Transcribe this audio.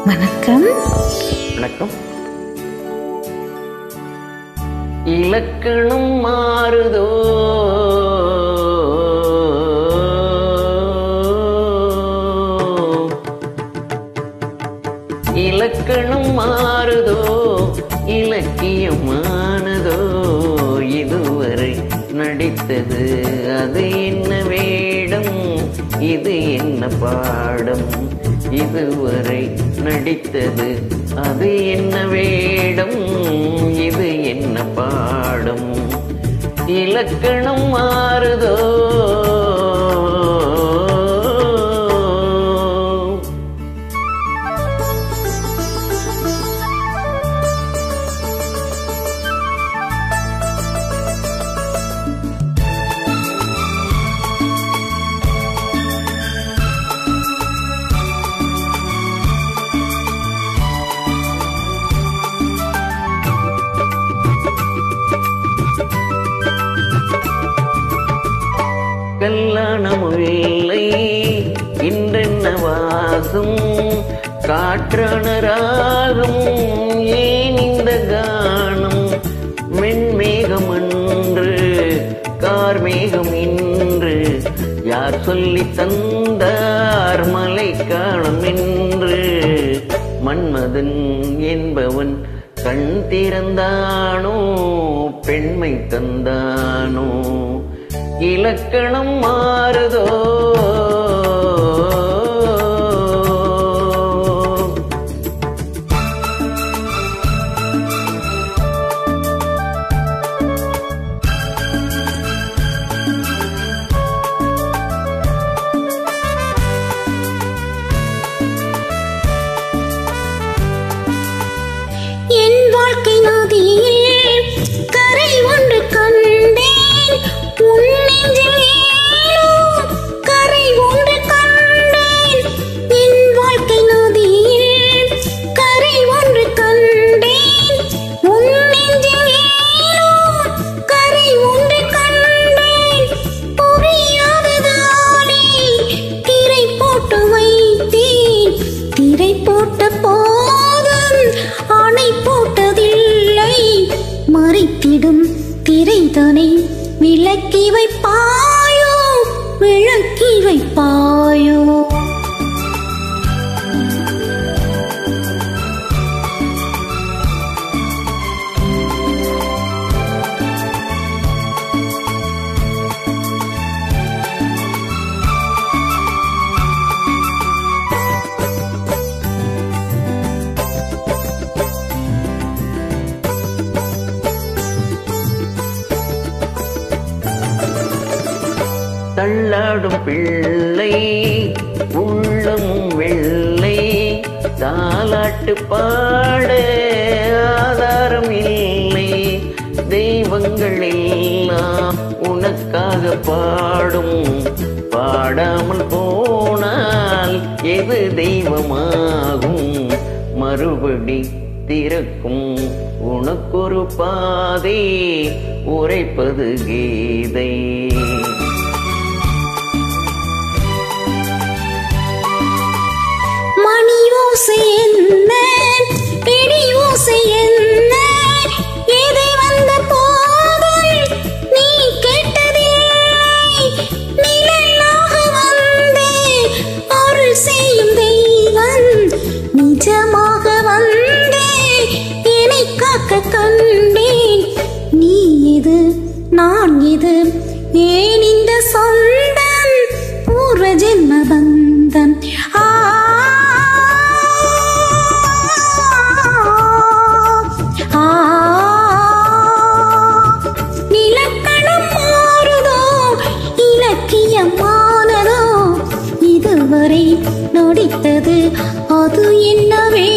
வணக்கம் வணக்கம் இலக்கணம் மாறுதோ இலக்கணம் மாறுதோ இலக்கியமானதோ இதுவரை நடித்தது அது என்ன வேடம் இது என்ன பாடம் இதுவரை நடித்தது அது என்ன வேடம் இது என்ன பாடம் இலக்கணம் மாறுதோ கல்லாணமில்லை இன்றென்ன வாசம் காற்றணராகும் ஏன் இந்த கானம் மென்மேகம் அன்று கார்மேகம் இன்று யார் சொல்லி தந்தார் மலை காணும் என்று மன்மதன் என்பவன் கண் திறந்தானோ பெண்மை தந்தானோ இலக்கணம் மாறுதோ என் வாழ்க்கை நதியில் கரை ஒன்று கண்டேன் உன் நெஞ்சில் ஏனோ கரை ஒன்று கண்டேன் என் வாழ்க்கை நதியில் கரை ஒன்று கண்டேன் உன் நெஞ்சில் ஏனோ கரை ஒன்று கண்டேன் புரியாததாலே திரை போட்டு வைத்தேன் திரை போட்ட போதும் அணை போட்டதில்லை மறைத்திடும் திரைதனை விளக்கி வைப்பாயோ விளக்கி வைப்பாயோ தள்ளாடும் பிள்ளை உள்ளமும் வெள்ளை தாலாட்டு பாட ஆதாரம் இல்லை தெய்வங்கள் எல்லாம் உனக்காக பாடும் பாடாமல் போனால் எது தெய்வமாகும் மறுபடி திறக்கும் உனக்கொரு பாதை உரைப்பது கீதை மணி ஓசை என்ன பிடி ஓசை என்ன எதை வந்த போதும் நீ கேட்டதில்லை நிழலாக வந்து அருள் செய்யும் தெய்வம் நிஜமாக வந்து என்னை காக்க கண்டேன் நீ இது நான் இது ஏன் இந்த சொந்தம் பூர்வ ஜென்ம பந்தம் ஆ ஆ இலக்கணம் மாறுதோ இலக்கியமானதோ இதுவரை நடித்தது அது என்ன வே